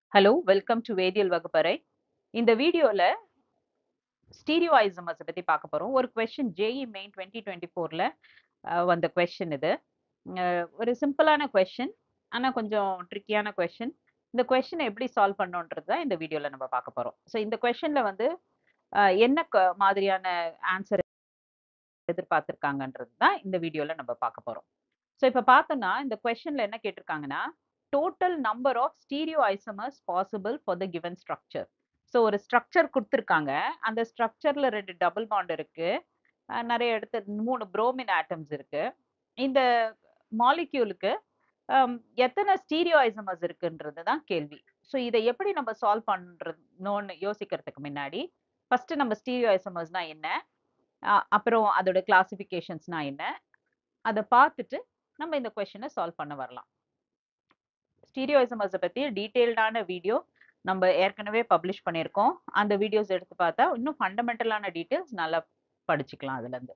Hello welcome to வேதியியல் வகுப்பறை இந்த வீடியோல ஸ்டீரியோ ஐசமர்ஸ் பத்தி பார்க்க போறோம் ஒரு question JEE main twenty twenty ஃபோர்ல வந்த கொஸ்டின் இது அஹ் ஒரு சிம்பிளான கொஸ்டின் ஆனா கொஞ்சம் ட்ரிக்கியான கொஸ்டின் இந்த கொஸ்டினை எப்படி சால்வ் பண்ணோன்றது தான் இந்த வீடியோல நம்ம பார்க்க போறோம் ஸோ இந்த கொஸ்டின்ல வந்து அஹ் என்ன க- மாதிரியான ஆன்சர் எதிர்பார்த்திருக்காங்கன்றது தான் இந்த வீடியோல நம்ம பார்க்க போறோம் ஸோ இப்போ பார்த்தோம்னா இந்த கொஸ்டின்ல என்ன கேட்டிருக்காங்கன்னா total number of stereo isomers possible for the given structure so ஒரு ஸ்ட்ரக்சர் கொடுத்துருக்காங்க அந்த ஸ்ட்ரக்சர்ல ரெண்டு டபுள் பாண்ட் இருக்கு அஹ் நிறைய இடத்துல மூணு புரோமின் ஆட்டம்ஸ் இருக்கு இந்த மாலிக்யூலுக்கு எத்தனை ஸ்டீரியோ ஐசமர்ஸ் இருக்குன்றது தான் கேள்வி ஸோ இதை எப்படி நம்ம சால்வ் பண்றதுன்னு யோசிக்கிறதுக்கு முன்னாடி ஃபர்ஸ்ட் நம்ம ஸ்டீரியோ ஐசமர்ஸ்னா என்ன அஹ் அப்புறம் அதோட கிளாசிஃபிகேஷன்ஸ்னா என்ன அதை பார்த்துட்டு நம்ம இந்த கொஸ்டினை சால்வ் பண்ண வரலாம் ஸ்டீரியோசமர்ஸை பற்றி டீட்டெயில்டான வீடியோ நம்ம ஏற்கனவே பப்ளிஷ் பண்ணியிருக்கோம் அந்த வீடியோஸ் எடுத்து பார்த்தா இன்னும் ஃபண்டமெண்டலான டீட்டெயில்ஸ் நல்லா படிச்சுக்கலாம் அதுலேருந்து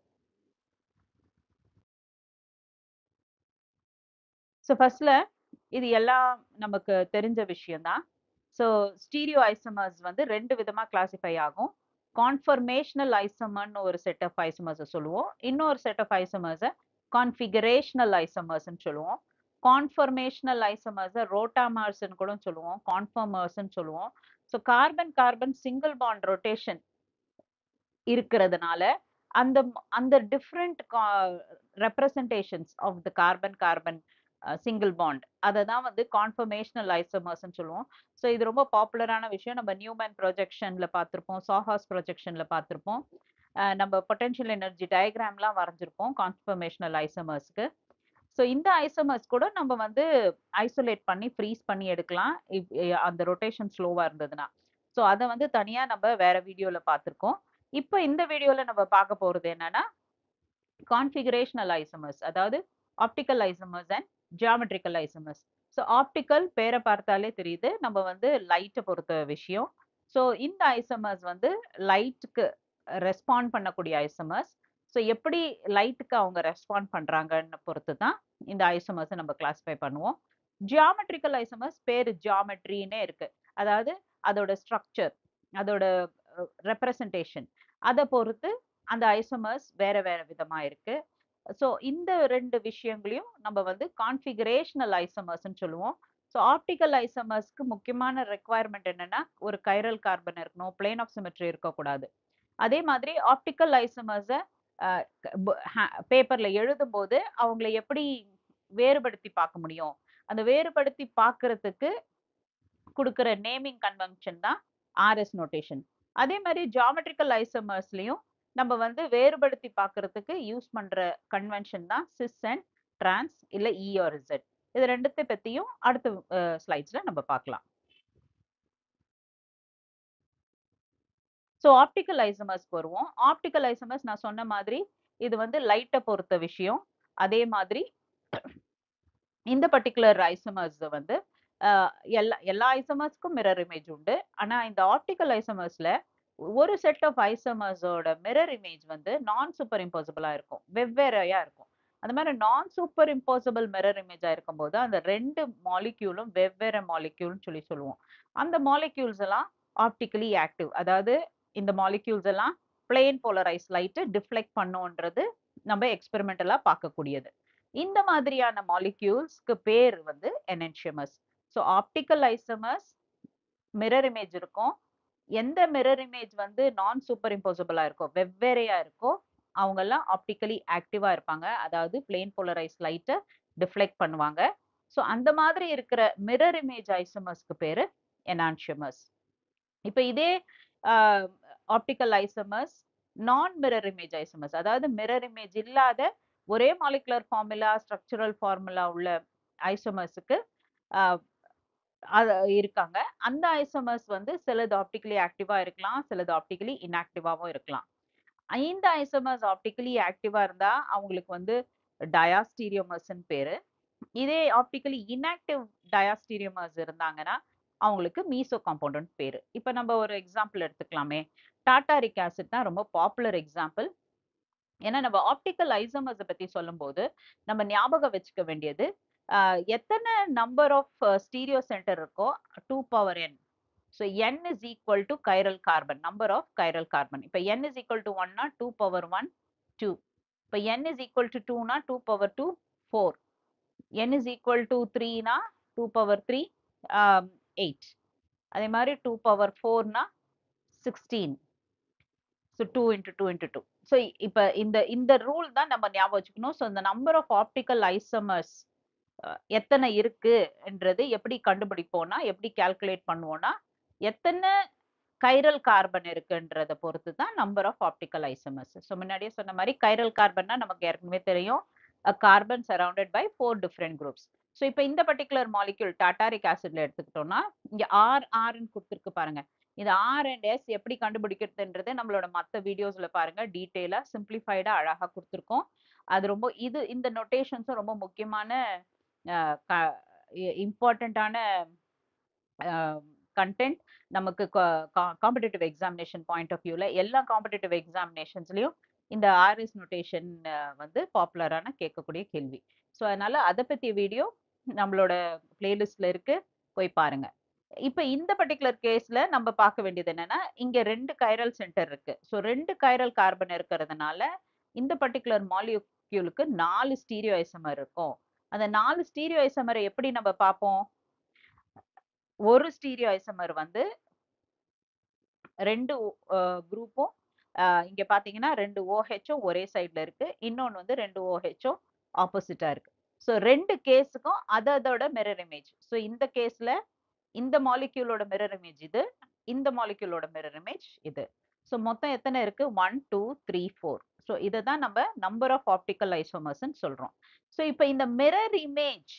ஸோ ஃபர்ஸ்ட்ல இது எல்லாம் நமக்கு தெரிஞ்ச விஷயம்தான் ஸோ ஸ்டீரியோ ஐசமர்ஸ் வந்து ரெண்டு விதமா கிளாசிஃபை ஆகும் கான்ஃபர்மேஷனல் ஐசமர்னு ஒரு செட் ஆஃப் ஐசமர்ஸை சொல்லுவோம் இன்னொரு செட் ஆஃப் ஐசமர்ஸை கான்ஃபிகரேஷனல் ஐசமர்ஸ்ன்னு சொல்லுவோம் கான்ஃபர்மேஷனல் ஐசமர்ஸை ரோட்டாமர்ஸ்ன்னு கூட சொல்லுவோம் கான்ஃபர்மர்ஸ்ன்னு சொல்லுவோம் so carbon carbon single bond rotation இருக்கிறதுனால அந்த ம- அந்த different representations of the carbon carbon single bond அதை தான் வந்து கான்ஃபர்மேஷனல் ஐசமர்ஸ்ன்னு சொல்லுவோம் ஸோ இது ரொம்ப பாப்புலரான விஷயம் நம்ம நியூமேன் ப்ரொஜெக்ஷன்ல பார்த்துருப்போம் சாஹாஸ் ப்ரொஜெக்ஷன்ல பார்த்துருப்போம் அஹ் நம்ம பொட்டன்ஷியல் எனர்ஜி டயக்ராம்லாம் வரைஞ்சிருப்போம் கான்ஃபர்மேஷனல் ஐசமர்ஸ்க்கு ஸோ இந்த ஐசோமர்ஸ் கூட நம்ம வந்து ஐசோலேட் பண்ணி ஃப்ரீஸ் பண்ணி எடுக்கலாம் if- எ- அந்த ரொட்டேஷன் ஸ்லோவா இருந்ததுன்னா ஸோ அதை வந்து தனியா நம்ம வேற வீடியோல பார்த்துருக்கோம் இப்போ இந்த வீடியோல நம்ம பார்க்க போறது என்னன்னா கான்ஃபிகரேஷனல் ஐசோமர்ஸ் அதாவது optical isomers and geometrical isomers so optical பேரை பார்த்தாலே தெரியுது நம்ம வந்து லைட்டை பொறுத்த விஷயம் ஸோ இந்த ஐசோமர்ஸ் வந்து லைட்டுக்கு ரெஸ்பாண்ட் பண்ணக்கூடிய ஐசோமர்ஸ் ஸோ எப்படி லைட்டுக்கு அவங்க ரெஸ்பாண்ட் பண்றாங்கன்னு பொறுத்து தான் இந்த ஐசோமர்ஸை நம்ம கிளாஸிஃபை பண்ணுவோம் ஜியாமெட்ரிக்கல் ஐசோமர்ஸ் பேர் ஜியாமெட்ரின்னே இருக்கு அதாவது அதோட ஸ்ட்ரக்சர் அதோட ரெப்ரசன்டேஷன் அதை பொறுத்து அந்த ஐசோமர்ஸ் வேற வேற விதமா இருக்கு ஸோ இந்த ரெண்டு விஷயங்களையும் நம்ம வந்து கான்ஃபிகரேஷனல் ஐசோமர்ஸ்னு சொல்லுவோம் ஸோ ஆப்டிக்கல் ஐசோமர்ஸ்க்கு முக்கியமான ரெக்குவயர்மெண்ட் என்னன்னா ஒரு கைரல் கார்பன் இருக்கணும் பிளேன் ஆஃப் சிமெட்ரி இருக்கக்கூடாது அதே மாதிரி ஆப்டிக்கல் ஐசோமர்ஸை பேப்பர்ல எழுதும்போது அவங்கள எப்படி வேறுபடுத்தி பார்க்க முடியும் அந்த வேறுபடுத்தி பார்க்கறதுக்கு கொடுக்குற நேமிங் கன்வென்ஷன் தான் ஆர்எஸ் நோட்டேஷன் அதே மாதிரி ஜியாமெட்ரிக்கல் ஐசோமர்ஸ்லயும் நம்ம வந்து வேறுபடுத்தி பார்க்கறதுக்கு யூஸ் பண்ற கன்வென்ஷன் தான் சிஸ் அண்ட் டிரான்ஸ் இல்ல இ ஆர் இசட் இது ரெண்டுத்தை பத்தியும் அடுத்த ஸ்லைட்ஸ்ல நம்ம பார்க்கலாம் ஸோ ஆப்டிக்கல் ஐசமர்ஸ் வருவோம் ஆப்டிக்கல் ஐசமர்ஸ் நான் சொன்ன மாதிரி இது வந்து லைட்டை பொறுத்த விஷயம் அதே மாதிரி இந்த பர்டிகுலர் ஐசமர்ஸ் வந்து அஹ், எல்லா எல்லா ஐசமர்ஸ்க்கும் மிரர் இமேஜ் உண்டு ஆனா இந்த ஆப்டிக்கல் ஐசமர்ஸ்ல ஒரு செட் ஆஃப் ஐசமர்ஸோட மிரர் இமேஜ் வந்து நான் சூப்பர் இம்போசிபிளா இருக்கும் வெவ்வேறையா இருக்கும் அந்த மாதிரி நான் சூப்பர் இம்போசிபிள் மிரர் இமேஜா இருக்கும்போது அந்த ரெண்டு மாலிக்யூலும் வெவ்வேறு மாலிக்யூல்னு சொல்லி சொல்லுவோம் அந்த மாலிக்யூல்ஸ் எல்லாம் ஆப்டிக்கலி ஆக்டிவ் அதாவது இந்த மாலிக்யூல்ஸ் எல்லாம் பிளேன் போலரைஸ் லைட்டு டிஃப்ளெக்ட் பண்ணுன்றது நம்ம எக்ஸ்பெரிமெண்டலா பார்க்கக்கூடியது இந்த மாதிரியான மாலிக்யூல்ஸ்க்கு பேர் வந்து enantiomers so optical isomers mirror image இருக்கும் எந்த மிரர் இமேஜ் வந்து நான் சூப்பர் இம்போசிபிளா இருக்கோ வெவ்வேறையா இருக்கோ அவங்க எல்லாம் ஆப்டிக்கலி ஆக்டிவா இருப்பாங்க அதாவது பிளேன் போலரைஸ் லைட்டை டிஃப்ளெக்ட் பண்ணுவாங்க ஸோ அந்த மாதிரி இருக்கிற மிரர் இமேஜ் ஐசமர்ஸ்க்கு பேரு எனான்ஷியமஸ் இப்போ இதே ஆப்டிக்கல் ஐசமர்ஸ் நான் மிரர் இமேஜ் ஐசமர்ஸ் அதாவது மிரர் இமேஜ் இல்லாத ஒரே மாலிகுலர் ஃபார்முலா ஸ்ட்ரக்சரல் ஃபார்முலா உள்ள ஐசோமர்ஸுக்கு அது இருக்காங்க அந்த ஐசோமர்ஸ் வந்து சிலது ஆப்டிக்கலி ஆக்டிவா இருக்கலாம் சிலது ஆப்டிக்கலி இன்ஆக்டிவாவும் இருக்கலாம் இந்த ஐசோமர்ஸ் ஆப்டிக்கலி ஆக்டிவா இருந்தா அவங்களுக்கு வந்து டயாஸ்டீரியோமர்ஸ்ன்னு பேரு இதே ஆப்டிக்கலி இன்ஆக்டிவ் டயாஸ்டீரியோமர்ஸ் இருந்தாங்கன்னா அவங்களுக்கு மீசோ காம்பவுண்ட் பேரு இப்போ நம்ம ஒரு எக்ஸாம்பிள் எடுத்துக்கலாமே டாட்டாரிக் ஆசிட் தான் ரொம்ப பாப்புலர் எக்ஸாம்பிள் ஏன்னா நம்ம ஆப்டிக்கல் ஐசோமர்ஸை பத்தி சொல்லும்போது நம்ம ஞாபகம் வச்சுக்க வேண்டியது எத்தனை நம்பர் ஆஃப் ஸ்டீரியோ சென்டர் இருக்கோ two power n so n is equal to chiral carbon number of chiral carbon இப்போ என் இஸ் ஈக்குவல் டு ஒன்னா டூ பவர் ஒன் டூ இப்போ என் இஸ் ஈக்குவல் டு டூனா two power two four n is equal to த்ரீனா two power three eight அதே மாதிரி two power ஃபோர்னா sixteen so two into two into two so இப்போ இந்த இந்த ரூல் தான் நம்ம ஞாபகம் வச்சுக்கணும் ஸோ இந்த நம்பர் ஆஃப் ஆப்டிக்கல் ஐசமர்ஸ் எத்தனை இருக்குன்றது எப்படி கண்டுபிடிப்போம்னா எப்படி கால்குலேட் பண்ணுவோம்னா எத்தனை கைரல் கார்பன் இருக்குன்றத பொறுத்து தான் number of optical isomers so முன்னாடியே சொன்ன மாதிரி கைரல் கார்பன்னா நமக்கு ஏற்கனவே தெரியும் carbon surrounded by four different groups so இப்போ இந்த பர்டிகுலர் மாலிக்யூல் டாட்டாரிக் ஆசிட்ல எடுத்துக்கிட்டோம்னா இங்க ஆர் ஆர்ன்னு கொடுத்துருக்கு பாருங்க இது ஆர் அண்ட் எஸ் எப்படி கண்டுபிடிக்கிறதுன்றது நம்மளோட மற்ற வீடியோஸ்ல பாருங்க டீட்டெயிலா சிம்பிளிஃபைடா அழகா கொடுத்துருக்கோம் அது ரொம்ப இது இந்த நொட்டேஷன்ஸும் ரொம்ப முக்கியமான இம்பார்ட்டண்ட்டான கண்டென்ட் நமக்கு காம்படிட்டிவ் எக்ஸாமினேஷன் பாயிண்ட் ஆஃப் வியூல எல்லா காம்படிட்டிவ் எக்ஸாமினேஷன்ஸ்லயும் இந்த ஆர்எஸ் நொட்டேஷன் வந்து பாப்புலரான கேட்கக்கூடிய கேள்வி ஸோ அதனால அதை பத்திய வீடியோ நம்மளோட பிளேலிஸ்ட்ல இருக்கு போய் பாருங்க இப்போ இந்த பர்டிகுலர் கேஸ்ல நம்ம பார்க்க வேண்டியது என்னன்னா இங்க ரெண்டு கைரல் சென்டர் இருக்கு ஸோ ரெண்டு கைரல் கார்பன் இருக்கிறதுனால இந்த பர்டிகுலர் மாலிக்யூலுக்கு நாலு ஸ்டீரியோ ஐசமர் இருக்கும் அந்த நாலு ஸ்டீரியோ ஐசமரை எப்படி நம்ம பார்ப்போம் ஒரு ஸ்டீரியோ ஐசமர் வந்து ரெண்டு குரூப்பும் இங்க பாத்தீங்கன்னா ரெண்டு ஓஹெச்சும் ஒரே சைட்ல இருக்கு இன்னொன்னு வந்து ரெண்டு ஓஹெச்சும் ஆப்போசிட்டா இருக்கு ஸோ ரெண்டு கேஸுக்கும் அது அதோட மிரர் இமேஜ் ஸோ இந்த கேஸ்ல இந்த மாலிக்யூலோட மிரர் இமேஜ் இது இந்த மாலிக்யூலோட மிரர் இமேஜ் இது ஸோ மொத்தம் எத்தனை இருக்கு one two three four so இதை தான் நம்ம நம்பர் ஆஃப் ஆப்டிக்கல் ஐசோமர்ஸ்ன்னு சொல்றோம் ஸோ இப்போ இந்த மிரர் இமேஜ்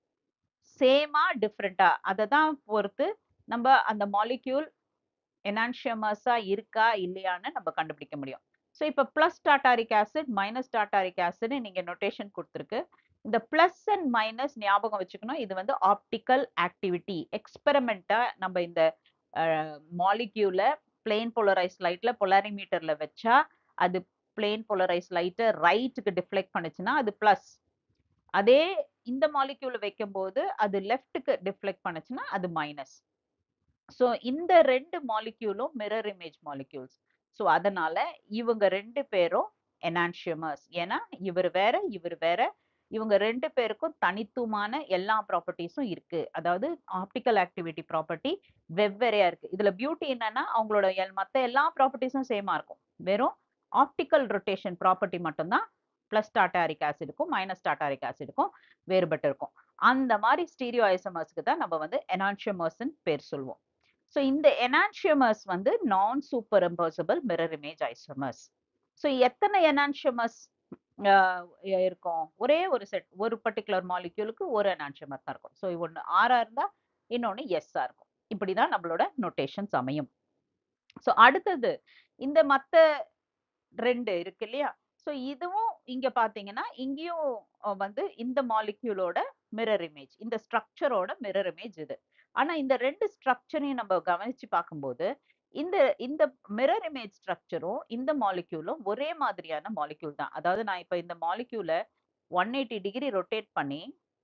சேமா டிஃப்ரெண்டா அதை தான் பொறுத்து நம்ம அந்த மாலிக்யூல் எனான்ஷியமஸா இருக்கா இல்லையான்னு நம்ம கண்டுபிடிக்க முடியும் ஸோ இப்போ plus tartaric acid minus tartaric acid நீங்க நொட்டேஷன் கொடுத்துருக்கு இந்த பிளஸ் அண்ட் மைனஸ் ஞாபகம் வச்சுக்கணும் இது வந்து ஆப்டிக்கல் ஆக்டிவிட்டி எக்ஸ்பெரிமெண்ட்டா நம்ம இந்த மாலிக்யூல பிளேன் போலரைஸ் லைட்ல பொலாரிமீட்டர்ல வச்சா அது பிளேன் போலரைஸ் லைட்டை ரைட்டுக்கு டிஃப்ளெக்ட் பண்ணுச்சுன்னா அது பிளஸ் அதே இந்த மாலிக்யூல வைக்கும் போது அது லெஃப்ட்டுக்கு டிஃப்ளெக்ட் பண்ணுச்சுன்னா அது மைனஸ் ஸோ இந்த ரெண்டு மாலிக்யூலும் மிரர் இமேஜ் மாலிக்யூல்ஸ் ஸோ அதனால இவங்க ரெண்டு பேரும் எனான்ஷியமர்ஸ் ஏன்னா இவர் வேற இவர் வேற இவங்க ரெண்டு பேருக்கும் தனித்துவமான எல்லா ப்ராப்பர்ட்டிஸும் இருக்கு அதாவது ஆப்டிக்கல் ஆக்டிவிட்டி ப்ராப்பர்ட்டி வெவ்வேறையா இருக்கு இதுல பியூட்டி என்னன்னா அவங்களோட மற்ற எல்லா ப்ராப்பர்ட்டிஸும் சேமா இருக்கும் வெறும் ஆப்டிக்கல் ரொட்டேஷன் ப்ராப்பர்ட்டி மட்டும்தான் பிளஸ் டாட்டாரிக் ஆசிடுக்கும் மைனஸ் டாட்டாரிக் ஆசிடுக்கும் வேறுபட்டு இருக்கும் அந்த மாதிரி ஸ்டீரியோ ஐசமர்ஸ்க்கு தான் நம்ம வந்து எனான்ஷியமர்ஸ்ன்னு பேர் சொல்லுவோம் ஸோ இந்த எனான்ஷியமர்ஸ் வந்து நான் super impossible mirror image isomers so எத்தனை எனான்ஷியமர்ஸ் இருக்கும் ஒரே ஒரு செட் ஒரு பர்டிகுலர் மாலிக்யூலுக்கு ஒரு எனான்ஷியமர் தான் இருக்கும் ஸோ ஒன்று ஆறா இருந்தா இன்னொன்று எஸ்ஸா இருக்கும் இப்படிதான் நம்மளோட நொட்டேஷன்ஸ் அமையும் ஸோ அடுத்தது இந்த மற்ற ரெண்டு இருக்கு இல்லையா ஸோ இதுவும் இங்க பாத்தீங்கன்னா இங்கேயும் வந்து இந்த மாலிக்யூலோட மிரர் இமேஜ் இந்த ஸ்ட்ரக்சரோட மிரர் இமேஜ் இது ஆனா இந்த ரெண்டு ஸ்ட்ரக்சரையும் நம்ம கவனிச்சு பார்க்கும்போது இந்த இந்த மிரர் இமேஜ் ஸ்ட்ரக்சரும் இந்த மாலிக்யூலும் ஒரே மாதிரியான மாலிக்யூல் தான் அதாவது நான் இப்ப இந்த மாலிக்யூல ஒன் எயிட்டி டிகிரி ரொட்டேட் பண்ணி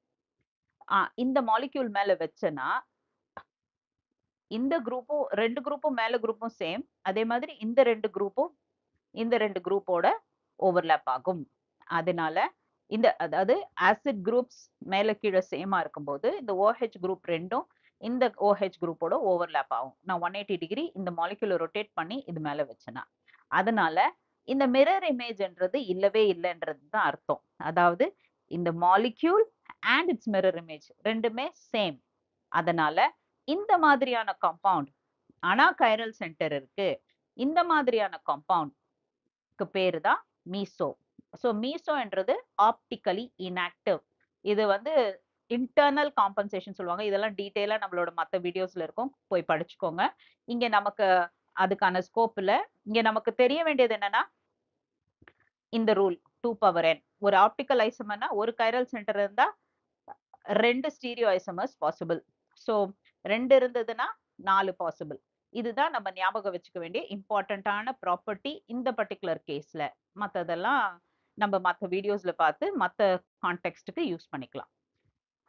இந்த மாலிக்யூல் மேல வச்சேன்னா இந்த குரூப்பும் ரெண்டு குரூப்பும் மேல குரூப்பும் சேம் அதே மாதிரி இந்த ரெண்டு குரூப்பும் இந்த ரெண்டு குரூப்போட ஓவர்லேப் ஆகும் அதனால இந்த அதாவது ஆசிட் குரூப்ஸ் மேல கீழே சேமா இருக்கும்போது இந்த ஓஹெச் குரூப் ரெண்டும் இந்த ஓஹெச் குரூப்போட ஓவர்லேப் ஆகும் நான் ஒன் எயிட்டி டிகிரி இந்த மாலிகுலை ரொட்டேட் பண்ணி இது மேல வச்சேனா அதனால இந்த மிரர் இமேஜ்ன்றது இல்லவே இல்லைன்றது தான் அர்த்தம் அதாவது இந்த molecule and it's mirror image ரெண்டுமே சேம் அதனால இந்த மாதிரியான காம்பவுண்ட் அனா கைரல் சென்டர் இருக்கு இந்த மாதிரியான காம்பவுண்ட்க்கு பேரு தான் மீசோ ஸோ மீசோன்றது ஆப்டிக்கலி இன்ஆக்டிவ் இது வந்து இன்டர்னல் காம்பன்சேஷன் சொல்லுவாங்க இதெல்லாம் டீட்டெயிலாக நம்மளோட மற்ற வீடியோஸ்ல இருக்கும் போய் படிச்சுக்கோங்க இங்க நமக்கு அதுக்கான ஸ்கோப் இல்லை இங்க நமக்கு தெரிய வேண்டியது என்னன்னா இந்த ரூல் டூ பவர் என் ஒரு ஆப்டிக்கல் ஐசமர்னா ஒரு கைரல் சென்டர் இருந்தா ரெண்டு ஸ்டீரியோ ஐசமர்ஸ் பாசிபிள் ஸோ ரெண்டு இருந்ததுன்னா நாலு பாசிபிள் இதுதான் நம்ம ஞாபகம் வச்சுக்க வேண்டிய இம்பார்ட்டண்ட்டான ப்ராப்பர்ட்டி இந்த பர்டிகுலர் கேஸ்ல மற்றதெல்லாம் நம்ம மற்ற வீடியோஸ்ல பார்த்து மற்ற கான்டெக்ட்டுக்கு யூஸ் பண்ணிக்கலாம்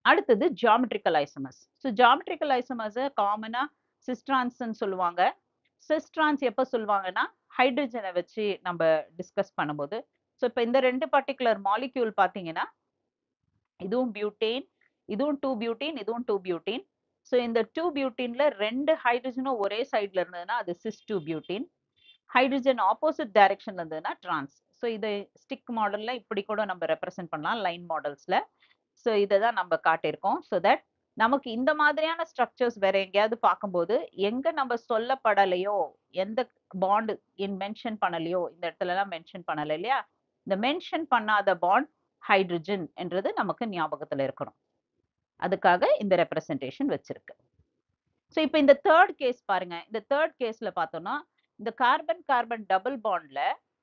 அடுத்தது ஜியாமெட்ரிக்கல் ஐசமர்ஸ் ஸோ ஜியாமெட்ரிக்கல் ஐசமர்ஸை காமனாக சிஸ்ட்ரான்ஸ்ன்னு சொல்லுவாங்க சிஸ்ட்ரான்ஸ் எப்போ சொல்லுவாங்கன்னா ஹைட்ரஜனை வச்சு நம்ம டிஸ்கஸ் பண்ணும்போது ஸோ இப்போ இந்த ரெண்டு பர்டிகுலர் மாலிக்யூல் பார்த்தீங்கன்னா இதுவும் பியூட்டேன் இதுவும் டூ பியூட்டீன் இதுவும் டூ பியூட்டீன் ஸோ இந்த டூ பியூட்டீன்ல ரெண்டு ஹைட்ரஜனும் ஒரே சைட்ல இருந்ததுன்னா அது cis two butene hydrogen opposite டைரக்ஷன்ல இருந்ததுன்னா டிரான்ஸ் ஸோ இதை ஸ்டிக் மாடல்ல இப்படி கூட நம்ம ரெப்ரசென்ட் பண்ணலாம் லைன் மாடல்ஸ்ல ஸோ இதை தான் நம்ம காட்டியிருக்கோம் ஸோ தட் நமக்கு இந்த மாதிரியான ஸ்ட்ரக்சர்ஸ் வேற எங்கேயாவது பார்க்கும்போது எங்க நம்ம சொல்லப்படலையோ எந்த பாண்ட் இன் மென்ஷன் பண்ணலையோ இந்த இடத்துல எல்லாம் மென்ஷன் பண்ணல இல்லையா இந்த மென்ஷன் பண்ணாத பாண்ட் ஹைட்ரஜன் என்றது நமக்கு ஞாபகத்துல இருக்கணும் அதுக்காக இந்த ரெப்ரசன்டேஷன் வச்சிருக்கு ஸோ இப்போ இந்த தேர்ட் கேஸ் பாருங்க இந்த தேர்ட் கேஸ்ல பார்த்தோம்னா இந்த கார்பன் கார்பன் டபுள் பாண்ட்ல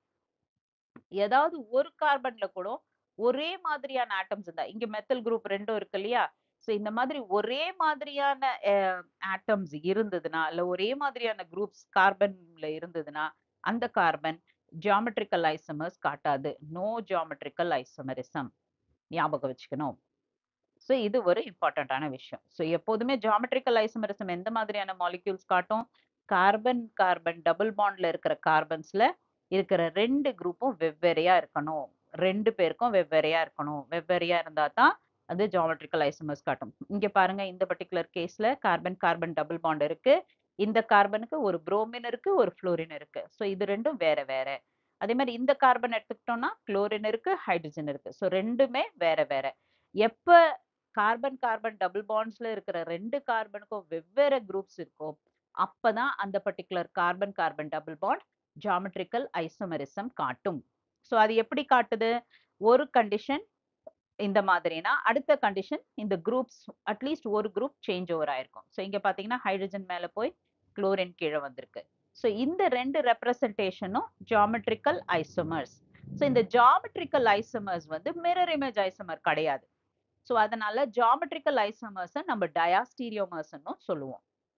ஏதாவது ஒரு கார்பன்ல கூட ஒரே மாதிரியான ஆட்டம்ஸ் இருந்தா இங்க மெத்தல் குரூப் ரெண்டும் இருக்கு இல்லையா ஸோ இந்த மாதிரி ஒரே மாதிரியான ஆட்டம்ஸ் இருந்ததுன்னா இல்ல ஒரே மாதிரியான குரூப்ஸ் கார்பன்ல இருந்ததுன்னா அந்த கார்பன் ஜியாமெட்ரிக்கல் ஐசமர்ஸ் காட்டாது நோ ஜியாமெட்ரிக்கல் ஐசமரிசம் ஞாபகம் வச்சுக்கணும் ஸோ இது ஒரு இம்பார்ட்டண்ட்டான விஷயம் ஸோ எப்போதுமே ஜியாமெட்ரிக்கல் ஐசமரிசம் எந்த மாதிரியான மாலிக்யூல்ஸ் காட்டும் கார்பன் கார்பன் டபுள் பாண்ட்ல இருக்கிற கார்பன்ஸ்ல இருக்கிற ரெண்டு குரூப்பும் வெவ்வேறையா இருக்கணும் ரெண்டு பேருக்கும் வெவ்வேறையா இருக்கணும் வெவ்வேறையா இருந்தா தான் அது ஜியாமெட்ரிக்கல் ஐசமர்ஸ் காட்டும் இங்க பாருங்க இந்த பர்டிகுலர் கேஸ்ல கார்பன் கார்பன் டபுள் பாண்ட் இருக்கு இந்த கார்பனுக்கு ஒரு புரோமின் இருக்கு ஒரு ஃப்ளோரின் இருக்கு ஸோ இது ரெண்டும் வேற வேற அதே மாதிரி இந்த கார்பன் எடுத்துக்கிட்டோம்னா குளோரின் இருக்கு ஹைட்ரஜன் இருக்கு ஸோ ரெண்டுமே வேற வேற எப்ப கார்பன் கார்பன் டபுள் பாண்ட்ஸ்ல இருக்கிற ரெண்டு கார்பனுக்கும் வெவ்வேறு குரூப்ஸ் இருக்கோ அப்பதான் அந்த particular carbon carbon double bond geometrical isomerism காட்டும் ஸோ அது எப்படி காட்டுது ஒரு கண்டிஷன் இந்த மாதிரினா அடுத்த கண்டிஷன் இந்த குரூப்ஸ் அட்லீஸ்ட் ஒரு குரூப் சேஞ்ச் ஓவர் ஆயிருக்கும் ஸோ இங்க பாத்தீங்கன்னா ஹைட்ரஜன் மேல போய் குளோரின் கீழே வந்திருக்கு ஸோ இந்த ரெண்டு ரெப்ரசன்டேஷனும் ஜியாமெட்ரிக்கல் ஐசோமர்ஸ் ஸோ இந்த ஜியாமெட்ரிக்கல் ஐசோமர்ஸ் வந்து மிரர் இமேஜ் ஐசோமர் கிடையாது ஸோ அதனால ஜியாமெட்ரிக்கல் ஐசோமர்ஸை நம்ம டயாஸ்டீரியோமர்ஸ்னும் சொல்லுவோம்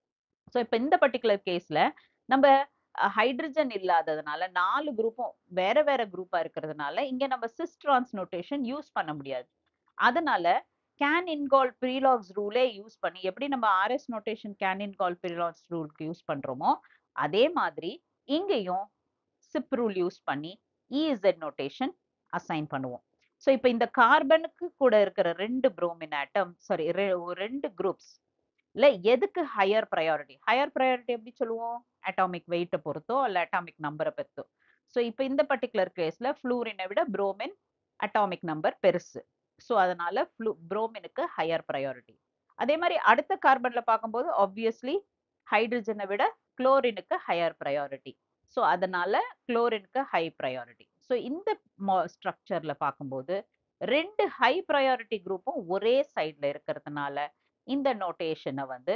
ஸோ இப்போ இந்த பர்டிகுலர் கேஸ்ல நம்ம ஹைட்ரஜன் இல்லாததுனால நாலு குரூப்பும் வேற வேற குரூப்பா இருக்கிறதுனால இங்க நம்ம சிஸ்ட்ரான்ஸ் நோட்டேஷன் யூஸ் பண்ண முடியாது அதனால கேன் இன்கால் ப்ரீலாக்ஸ் ரூலே யூஸ் பண்ணி எப்படி நம்ம RS notation Cahn Ingold Prelog ரூலுக்கு யூஸ் பண்றோமோ அதே மாதிரி இங்கேயும் சிப் ரூல் யூஸ் பண்ணி இஇசட் நோட்டேஷன் அசைன் பண்ணுவோம் ஸோ இப்போ இந்த கார்பனுக்கு கூட இருக்கிற ரெண்டு புரோமின் ஆட்டம் சாரி ரெண்டு குரூப்ஸ் இல்ல எதுக்கு ஹையர் ப்ரையாரிட்டி ஹையர் ப்ரையாரிட்டி எப்படி சொல்லுவோம் அட்டாமிக் வெயிட்டை பொறுத்தோ இல்ல அட்டாமிக் நம்பரை பொறுத்தோ ஸோ இப்போ இந்த பர்டிகுலர் கேஸ்ல ஃப்ளூரினை விட புரோமின் அட்டாமிக் நம்பர் பெருசு ஸோ அதனால ஃப்ளூ புரோமினுக்கு ஹையர் ப்ரையாரிட்டி அதே மாதிரி அடுத்த கார்பன்ல பார்க்கும்போது ஆப்வியஸ்லி ஹைட்ரஜனை விட குளோரினுக்கு ஹையர் ப்ரையாரிட்டி ஸோ அதனால குளோரினுக்கு ஹை ப்ரையாரிட்டி ஸோ இந்த ஸ்ட்ரக்சர்ல பார்க்கும்போது ரெண்டு ஹை ப்ரையாரிட்டி குரூப்பும் ஒரே சைட்ல இருக்கிறதுனால இந்த நோட்டேஷனை வந்து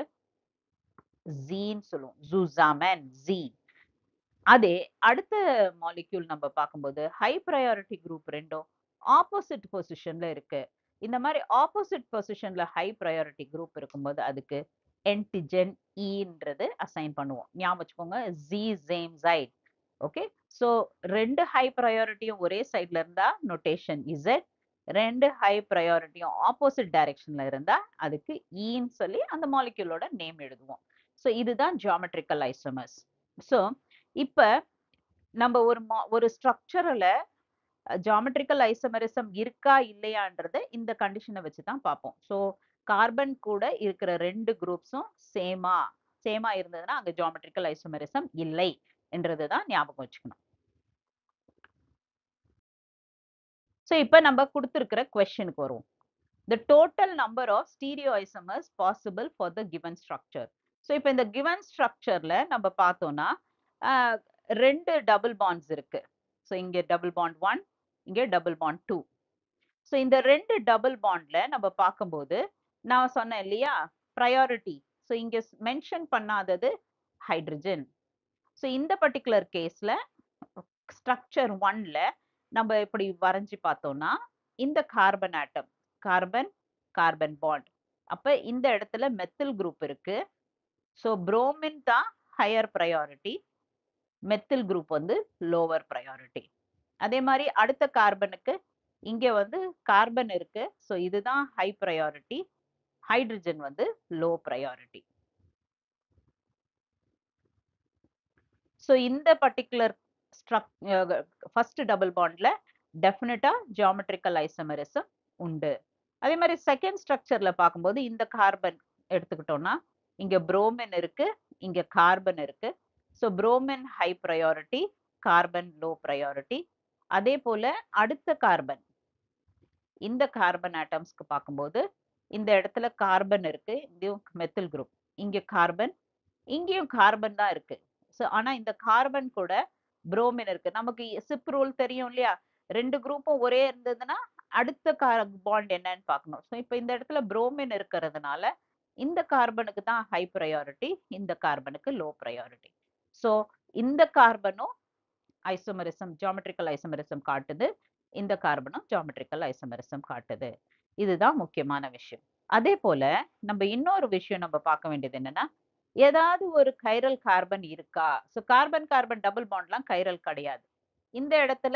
ஜீன்னு சொல்லுவோம் ஜூசாமன் ஜீ அதே அடுத்த மாலிக்யூல் நம்ம பார்க்கும்போது ஹை ப்ரையாரிட்டி குரூப் ரெண்டும் ஆப்போசிட் பொசிஷன்ல இருக்கு இந்த மாதிரி ஆப்போசிட் பொசிஷன்ல ஹை ப்ரையாரிட்டி குரூப் இருக்கும்போது அதுக்கு என்டிஜென் இன்றது அசைன் பண்ணுவோம் ஞாபகம் வச்சுக்கோங்க ஜி ஜேம்சைட் ஓகே ஸோ ரெண்டு ஹை ப்ரையாரிட்டியும் ஒரே சைட்ல இருந்தா நொட்டேஷன் இசட் ரெண்டு ஹை ப்ரையாரிட்டியும் ஆப்போசிட் டைரக்ஷன்ல இருந்தா அதுக்கு ஈன்னு சொல்லி அந்த மாலிக்யூலோட நேம் எழுதுவோம் ஸோ இதுதான் ஜியாமெட்ரிக்கல் ஐசோமர்ஸ் ஸோ இப்போ நம்ம ஒரு ஒரு ஸ்ட்ரக்சரில் ஜியாமெட்ரிக்கல் ஐசோமரிசம் இருக்கா இல்லையான்றத இந்த கண்டிஷனை வச்சு தான் பார்ப்போம் ஸோ கார்பன் கூட இருக்கிற ரெண்டு குரூப்ஸும் சேமா சேமா இருந்ததுன்னா அங்க ஜியாமெட்ரிக்கல் ஐசோமரிசம் இல்லை என்றது தான் ஞாபகம் வச்சுக்கணும் ஸோ இப்போ நம்ம கொடுத்துருக்கிற கொஸ்டினுக்கு வருவோம் the total number of stereo isomers possible for the given structure so இப்போ இந்த கிவன் ஸ்ட்ரக்சர்ல நம்ம பார்த்தோம்னா ரெண்டு டபுள் பாண்ட்ஸ் இருக்கு ஸோ இங்கே டபுள் பாண்ட் ஒன் இங்கே டபுள் பாண்ட் டூ ஸோ இந்த ரெண்டு டபுள் பாண்ட்ல நம்ம பார்க்கும்போது நான் சொன்னேன் இல்லையா ப்ரையாரிட்டி ஸோ இங்க மென்ஷன் பண்ணாதது ஹைட்ரஜன் ஸோ இந்த பர்டிகுலர் கேஸ்ல ஸ்ட்ரக்சர் ஒன்ல நம்ம இப்படி வரைஞ்சி பார்த்தோம்னா இந்த carbon atom carbon carbon bond அப்ப இந்த இடத்துல மெத்தில் குரூப் இருக்கு ஸோ புரோமின் தான் ஹையர் ப்ரையாரிட்டி மெத்தில் குரூப் வந்து லோவர் ப்ரையாரிட்டி அதே மாதிரி அடுத்த கார்பனுக்கு இங்க வந்து கார்பன் இருக்கு ஸோ இதுதான் ஹை ப்ரையாரிட்டி ஹைட்ரஜன் வந்து லோ ப்ரையாரிட்டி ஸோ இந்த பர்டிகுலர் ஸ்ட்ரக் ஃபர்ஸ்ட் டபுள் பாண்ட்ல டெஃபினட்டா ஜியாமெட்ரிக்கல் ஐசமரிசம் உண்டு அதே மாதிரி செகண்ட் ஸ்ட்ரக்சர்ல பார்க்கும்போது இந்த கார்பன் எடுத்துக்கிட்டோம்னா இங்க புரோமின் இருக்கு இங்க கார்பன் இருக்கு so bromine high priority carbon low priority அதே போல அடுத்த கார்பன் இந்த கார்பன் ஆட்டம்ஸ்க்கு பார்க்கும்போது இந்த இடத்துல கார்பன் இருக்கு இங்கேயும் மெத்தில் குரூப் இங்க கார்பன் இங்கேயும் கார்பன் தான் இருக்கு ஸோ ஆனா இந்த கார்பன் கூட புரோமின் இருக்கு நமக்கு சிப் ரூல் தெரியும் இல்லையா ரெண்டு குரூப்பும் ஒரே இருந்ததுன்னா அடுத்த கார் பாண்ட் என்னன்னு பார்க்கணும் ஸோ இப்போ இந்த இடத்துல புரோமின் இருக்கிறதுனால இந்த கார்பனுக்கு தான் ஹை ப்ரையாரிட்டி இந்த கார்பனுக்கு லோ ப்ரையாரிட்டி ஸோ இந்த கார்பனும் ஐசோமரிசம் ஜியாமெட்ரிக்கல் ஐசோமரிசம் காட்டுது இந்த கார்பனும் ஜியாமெட்ரிக்கல் ஐசோமரிசம் காட்டுது இதுதான் முக்கியமான விஷயம் அதே போல நம்ம இன்னொரு விஷயம் நம்ம பார்க்க வேண்டியது என்னன்னா ஏதாவது ஒரு கைரல் கார்பன் இருக்கா ஸோ கார்பன் கார்பன் டபுள் பாண்ட்லாம் கைரல் கிடையாது இந்த இடத்துல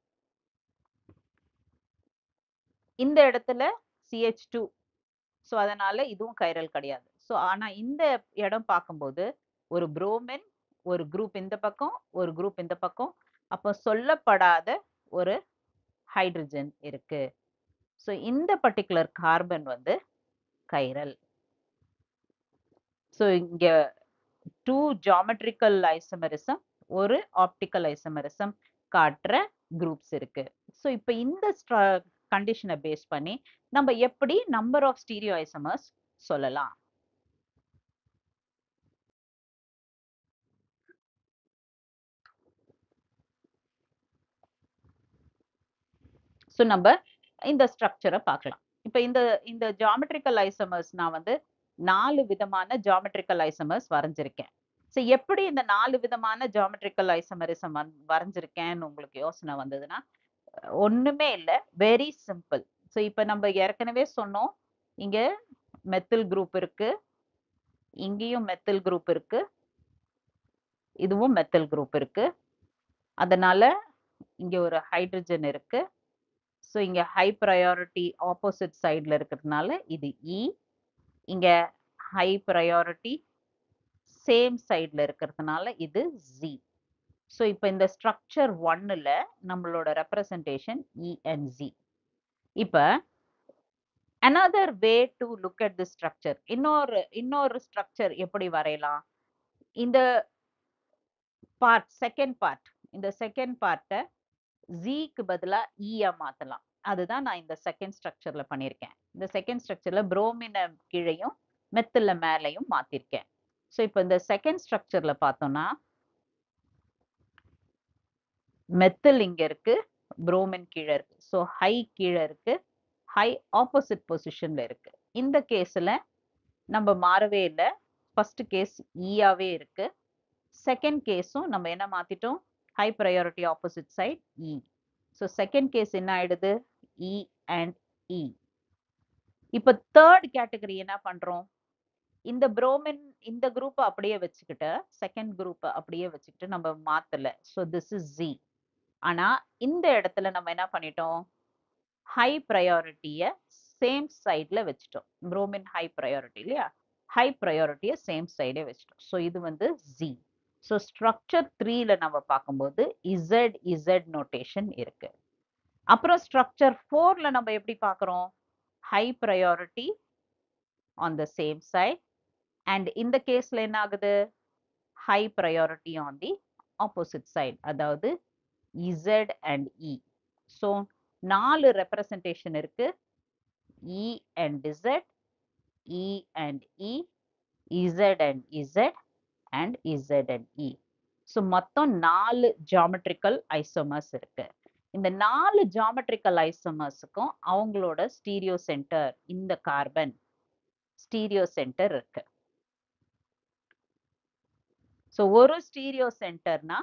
இந்த இடத்துல சிஹெச் டூ ஸோ அதனால இதுவும் கைரல் கிடையாது ஸோ ஆனா இந்த இடம் பார்க்கும்போது ஒரு புரோமின் ஒரு குரூப் இந்த பக்கம் ஒரு குரூப் இந்த பக்கம் அப்போ சொல்லப்படாத ஒரு ஹைட்ரஜன் இருக்கு ஸோ இந்த பர்டிகுலர் கார்பன் வந்து கைரல் ஸோ இங்க டூ ஜாமெட்ரிக்கல் ஐசமரிசம் ஒரு ஆப்டிக்கல் ஐசமரிசம் காட்டுற குரூப்ஸ் இருக்கு ஸோ இப்போ இந்த கண்டிஷனை பேஸ் பண்ணி நம்ம எப்படி நம்பர் ஆஃப் ஸ்டீரியோ ஐசமர்ஸ் சொல்லலாம் ஸோ நம்ம இந்த ஸ்ட்ரக்சரை பார்க்கலாம் இப்போ இந்த இந்த ஜாமெட்ரிக்கல் ஐசமர்ஸ் நான் வந்து நாலு விதமான ஜாமெட்ரிக்கல் ஐசமர்ஸ் வரைஞ்சிருக்கேன் ஸோ எப்படி இந்த நாலு விதமான ஜாமெட்ரிக்கல் ஐசமரிசம் வந் வரைஞ்சிருக்கேன்னு உங்களுக்கு யோசனை வந்ததுன்னா ஒண்ணுமே இல்லை வெரி சிம்பிள் ஸோ இப்போ நம்ம ஏற்கனவே சொன்னோம் இங்க மெத்தில் குரூப் இருக்கு இங்கேயும் மெத்தில் குரூப் இருக்கு இதுவும் மெத்தில் குரூப் இருக்கு அதனால இங்க ஒரு ஹைட்ரஜன் இருக்கு ஸோ இங்க ஹை ப்ரையாரிட்டி ஆப்போசிட் சைட்ல இருக்கிறதுனால இது இ இங்க ஹை ப்ரையாரிட்டி சேம் சைட்ல இருக்கிறதுனால இது ஜி ஸோ இப்போ இந்த ஸ்ட்ரக்சர் ஒன்னுல நம்மளோட ரெப்ரசன்டேஷன் இஎன்ஜி இப்போ another way to look at the structure இன்னொரு இன்னொரு ஸ்ட்ரக்சர் எப்படி வரையலாம் இந்த பார்ட் செகண்ட் பார்ட் இந்த செகண்ட் பார்ட்டை ஜிக்கு பதிலா ஈயா மாத்தலாம் அதுதான் நான் இந்த செகண்ட் ஸ்ட்ரக்சர்ல பண்ணியிருக்கேன் இந்த செகண்ட் ஸ்ட்ரக்சர்ல புரோமின கீழையும் மெத்துல மேலையும் மாத்திருக்கேன் ஸோ இப்போ இந்த செகண்ட் ஸ்ட்ரக்சர்ல பார்த்தோம்னா மெத்தில் இங்க இருக்கு புரோமின் கீழே இருக்கு ஸோ ஹை கீழே இருக்கு ஹை ஆப்போசிட் பொசிஷன்ல இருக்கு இந்த கேஸ்ல நம்ம மாறவே இல்லை ஃபர்ஸ்ட் கேஸ் ஈயாவே இருக்கு செகண்ட் கேஸும் நம்ம என்ன மாத்திட்டோம் high priority opposite side E so second case என்ன ஆயிடுது இ அண்ட் இ இப்போ தேர்ட் கேட்டகரி என்ன பண்றோம் இந்த புரோமின் இந்த குரூப்பை அப்படியே வச்சுக்கிட்டு செகண்ட் குரூப்பை அப்படியே வச்சுக்கிட்டு நம்ம மாத்தல ஸோ திஸ் இஸ் ஜி ஆனா இந்த இடத்துல நம்ம என்ன பண்ணிட்டோம் ஹை ப்ரையாரிட்டிய சேம் சைட்ல வச்சுட்டோம் புரோமின் ஹை ப்ரையாரிட்டி இல்லையா ஹை ப்ரையாரிட்டிய சேம் சைடே வச்சுட்டோம் ஸோ இது வந்து ஜி ஸோ ஸ்ட்ரக்சர் த்ரீல நம்ம பார்க்கும்போது இசட் இசட் நோட்டேஷன் இருக்கு அப்புறம் ஸ்ட்ரக்சர் ஃபோர்ல நம்ம எப்படி பார்க்குறோம் high priority on the same side and இந்த கேஸ்ல என்ன ஆகுது high priority on the opposite side அதாவது இசட் அண்ட் இ ஸோ நாலு ரெப்ரசன்டேஷன் இருக்கு E and Z E and E Z and Z and Z and E so மொத்தம் நாலு geometrical isomers இருக்கு இந்த நாலு ஜாமெட்ரிக்கல் ஐசோமர்ஸுக்கும் அவங்களோட ஸ்டீரியோ சென்டர் இந்த கார்பன் ஸ்டீரியோ சென்டர் இருக்கு ஸோ ஒரு ஸ்டீரியோ சென்டர்னா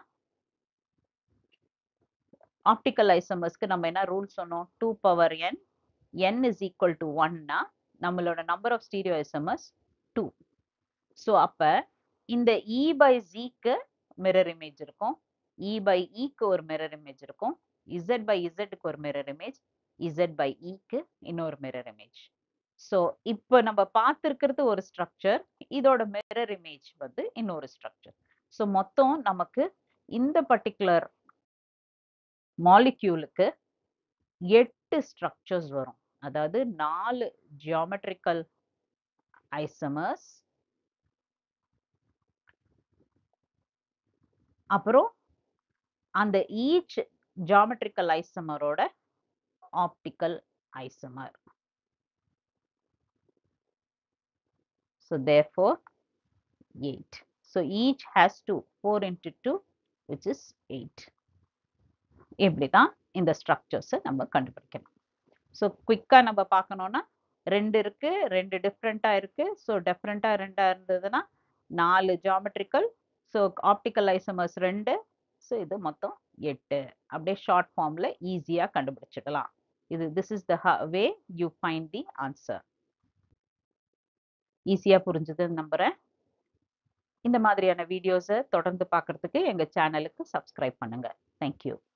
ஆப்டிக்கல் ஐசோமர்ஸ்க்கு நம்ம என்ன ரூல் சொன்னோம் two power n n is equal to ஒன்னா நம்மளோட number of stereo isomers two so அப்ப இந்த இ பை ஜிக்கு மிரர் இமேஜ் இருக்கும் இ பை இக்கு ஒரு மிரர் இமேஜ் இருக்கும் இசட் பை இசட்டுக்கு ஒரு மிரர் இமேஜ் இசட் பை இக்கு இன்னொரு மிரர் இமேஜ் ஸோ இப்போ நம்ம பார்த்துருக்கிறது ஒரு ஸ்ட்ரக்சர் இதோட மிரர் இமேஜ் வந்து இன்னொரு ஸ்ட்ரக்சர் ஸோ மொத்தம் நமக்கு இந்த பர்டிகுலர் மாலிக்யூலுக்கு எட்டு ஸ்ட்ரக்சர்ஸ் வரும் அதாவது நாலு ஜியாமெட்ரிக்கல் ஐசமர்ஸ் அப்புறம் அந்த ஈச் ஜியாமெட்ரிக்கல் ஐசமரோட optical isomer So therefore 8. So each has 2. 4 into 2 which is 8. இப்படி தான் இந்த ஸ்ட்ரக்சர்ஸை நம்ம கண்டுபிடிக்கணும் ஸோ குயிக்காக நம்ம பார்க்கணுன்னா ரெண்டு இருக்கு ரெண்டு டிஃப்ரெண்ட்டாக இருக்கு ஸோ டிஃப்ரெண்ட்டாக ரெண்டாக இருந்ததுன்னா நாலு ஜாமெட்ரிக்கல் ஸோ ஆப்டிக்கல் ஐசமர்ஸ் ரெண்டு ஸோ இது மொத்தம் எட்டு அப்படியே ஷார்ட் ஃபார்மில் ஈஸியாக கண்டுபிடிச்சிடலாம் இது this is the way you find the answer ஈஸியாக புரிஞ்சுதுன்னு நம்புகிறேன் இந்த மாதிரியான வீடியோஸை தொடர்ந்து பார்க்குறதுக்கு எங்கள் சேனலுக்கு சப்ஸ்கிரைப் பண்ணுங்கள் தேங்க்யூ